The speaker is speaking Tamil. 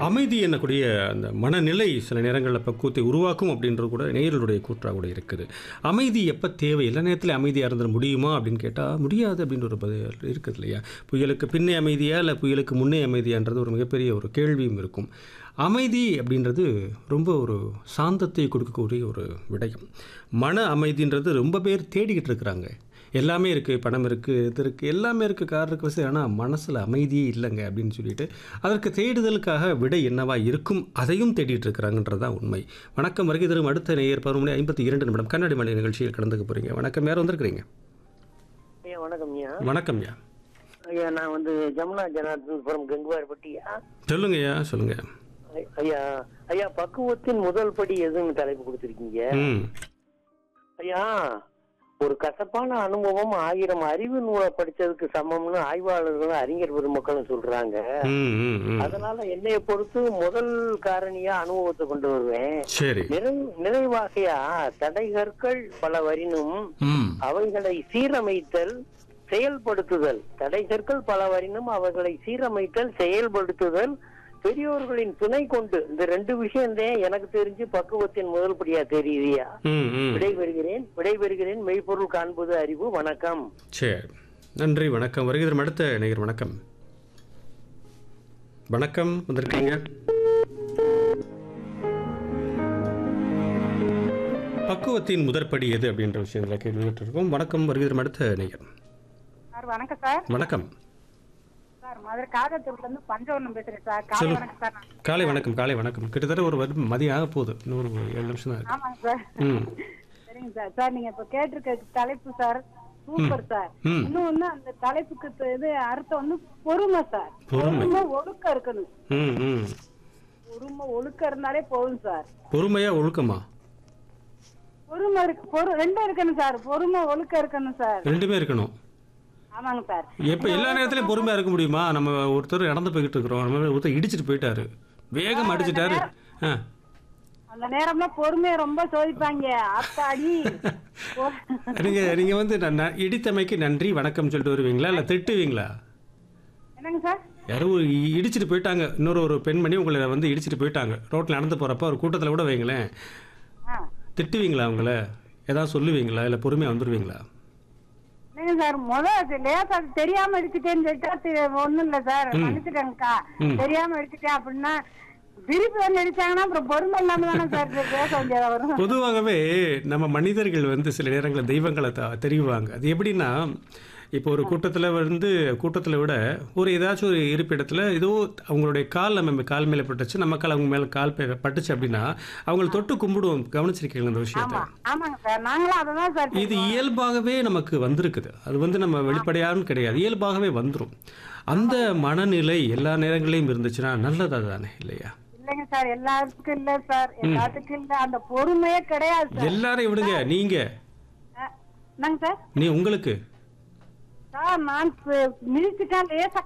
அமைதி என்னக்கூடிய அந்த மனநிலை சில நேரங்களில் பக்குவத்தை உருவாக்கும் அப்படின்றது கூட நேயர்களுடைய கூற்றாக கூட இருக்குது அமைதி எப்போ தேவை எல்லா நேரத்தில் அமைதியாக இருந்துட முடியுமா அப்படின்னு கேட்டால் முடியாது அப்படின்ற ஒரு பதில் இருக்குது இல்லையா புயலுக்கு பின்னே அமைதியா இல்லை புயலுக்கு முன்னே அமைதியான்றது ஒரு மிகப்பெரிய ஒரு கேள்வியும் இருக்கும் அமைதி அப்படின்றது ரொம்ப ஒரு சாந்தத்தை கொடுக்கக்கூடிய ஒரு விடயம் மன அமைதின்றது ரொம்ப பேர் தேடிக்கிட்டு இருக்கிறாங்க எல்லாமே இருக்குது பணம் இருக்குது இது இருக்குது எல்லாமே இருக்குது கார் இருக்குது வசதி ஆனால் மனசில் அமைதியே இல்லைங்க அப்படின்னு சொல்லிட்டு அதற்கு தேடுதலுக்காக விடை என்னவா இருக்கும் அதையும் தேடிட்டு இருக்கிறாங்கன்றது தான் உண்மை வணக்கம் வருகை தரும் அடுத்த நேயர் பருவ மணி ஐம்பத்தி இரண்டு நிமிடம் கண்ணாடி மணி நிகழ்ச்சியில் கலந்துக்க போகிறீங்க வணக்கம் யார் வந்திருக்கிறீங்க ஐயா வணக்கம் ஐயா வணக்கம்யா ஐயா நான் வந்து ஜமுனா ஜனார்தனபுரம் கங்குவார்பட்டியா சொல்லுங்கய்யா சொல்லுங்க ஐ- ஐயா ஐயா பக்குவத்தின் முதல் படி எதுன்னு தலைப்பு கொடுத்துருக்கீங்க ம் ஐயா ஒரு கசப்பான அனுபவம் ஆயிரம் அறிவு நூலை படிச்சதுக்கு சமம்னு ஆய்வாளர்களும் அறிஞர் பெருமக்களும் சொல்றாங்க ம் ம் ம் அதனால என்னைய பொறுத்து முதல் காரணியா அனுபவத்தை கொண்டு வருவேன் சரி நிறைவு நிறைவாகையா தடைகற்கள் பல வரினும் ம் அவைகளை சீரமைத்தல் செயல்படுத்துதல் தடைகற்கள் பல வரினும் அவைகளை சீரமைத்தல் செயல்படுத்துதல் பெரியோர்களின் துணை கொண்டு இந்த ரெண்டு விஷயம் தான் எனக்கு தெரிஞ்சு பக்குவத்தின் முதல் படியா தெரியுதுயா ம் ம் விடைபெறுகிறேன் விடைபெறுகிறேன் மெய்ப்பொருள் காண்பது அறிவு வணக்கம் சரி நன்றி வணக்கம் வருகை தரும் அடுத்த நேயர் வணக்கம் வணக்கம் வந்திருக்கீங்க பக்குவத்தின் முதற்படி எது அப்படின்ற விஷயத்தில் கேள்வி இருக்கோம் வணக்கம் வருகை தரும் அடுத்த நேயர் சார் வணக்கம் சார் வணக்கம் சார் மதுரை காகத்தூர்ல இருந்து பஞ்சவர்ணம் பேசுறேன் சார் காலை சொல்லு. வணக்கம் சார் நான். காலை வணக்கம் காலை வணக்கம் கிட்டத்தட்ட ஒரு வரு- மதியம் ஆக போகுது இன்னொரு ஏழு நிமிஷம் தான் இருக்கு ஆமாங்க சார் ம் சரிங்க சார் சார் நீங்க இப்ப கேட்டிருக்க தலைப்பு சார் சூப்பர் சார் ம். இன்னும் வந்து அந்த தலைப்புக்கு த- இது அர்த்தம் வந்து பொறுமை சார் பொறுமை. பொறுமை ஒழுக்கம் இருக்கணும் ம் ம் பொறுமை ஒழுக்கம் இருந்தாலே போதும் சார் பொறுமையா ஒழுக்கமா பொறுமை இருக்கு பொறு ரெண்டும் இருக்கணும் சார் பொறுமை ஒழுக்கம் இருக்கணும் சார் ரெண்டுமே இருக்கணும் ஆமாங்க சார் எப்போ எல்லா நேரத்துலையும் பொறுமையாக இருக்க முடியுமா நம்ம ஒருத்தர் நடந்து போய்கிட்டு இருக்கிறோம் நம்ம ஒருத்தர் இடிச்சிட்டு போயிட்டாரு வேகம் அடிச்சிட்டாரு ஆ அந்த நேரம்ல பொறுமையை ரொம்ப சோதிப்பாங்க ஆத்தாடி பொ- நீங்கள் நீங்கள் வந்து நான் நான் இடித்தமைக்கு நன்றி வணக்கம் சொல்லிட்டு வருவீங்களா இல்லை திட்டுவீங்களா என்னங்க சார் யாரோ ஒரு இ- இடிச்சிட்டு போயிட்டாங்க இன்னொரு ஒரு பெண்மணி உங்களை வந்து இடிச்சிட்டு போயிட்டாங்க ரோட்டில் நடந்து போகிறப்ப ஒரு கூட்டத்தில் கூட வைங்களேன் ஆ திட்டுவீங்களா அவங்கள ஏதாவது சொல்லுவீங்களா இல்லை பொறுமையாக வந்துடுவீங்களா இல்லைங்க சார் முத அது லேசா அது தெரியாம அடிச்சுட்டேன்னு சொல்லிட்டா தெ- ஒண்ணும் இல்ல சார் மன்னிச்சுட்டேங்கக்கா ம். தெரியாம அடிச்சுட்டேன் அப்படின்னா திருப்பி வந்து அடிச்சாங்கன்னா அப்புறம் பொறுமை இல்லாம தானே சார் பே- பேச வேண்டியதா வரும் பொதுவாகவே நம்ம மனிதர்கள் வந்து சில நேரங்களில் தெய்வங்களை த தெரிவாங்க அது எப்படின்னா இப்போ ஒரு கூட்டத்தில் வந்து கூட்டத்தில் விட ஒரு ஏதாச்சும் ஒரு இருப்பிடத்தில் ஏதோ அவங்களுடைய கால் நம்ம கால் மேலே பட்டுச்சு நம்ம கால் அவங்க மேலே கால் பே- பட்டுச்சு அப்படின்னா அவங்கள தொட்டு கும்பிடுவோம் கவனிச்சிருக்கீங்களா அந்த விஷயத்தை ஆமா ஆமாங்க சார் நாங்களும் அததான் சார் இது இயல்பாகவே நமக்கு வந்திருக்குது அது வந்து நம்ம வெளிப்படையான்னு கிடையாது இயல்பாகவே வந்துடும் அந்த மனநிலை எல்லா நேரங்களையும் இருந்துச்சுன்னா நல்லதா தானே இல்லையா இல்லைங்க சார் எல்லாத்துக்கும் இல்ல சார் எல்லாத்துக்கும் இல்ல அந்த பொறுமையே கிடையாது சார் எல்லாரையும் விடுங்க நீங்க அஹ், என்னங்க சார் நீ உங்களுக்கு சார் நான் மிதிச்சுட்டேன் லேசா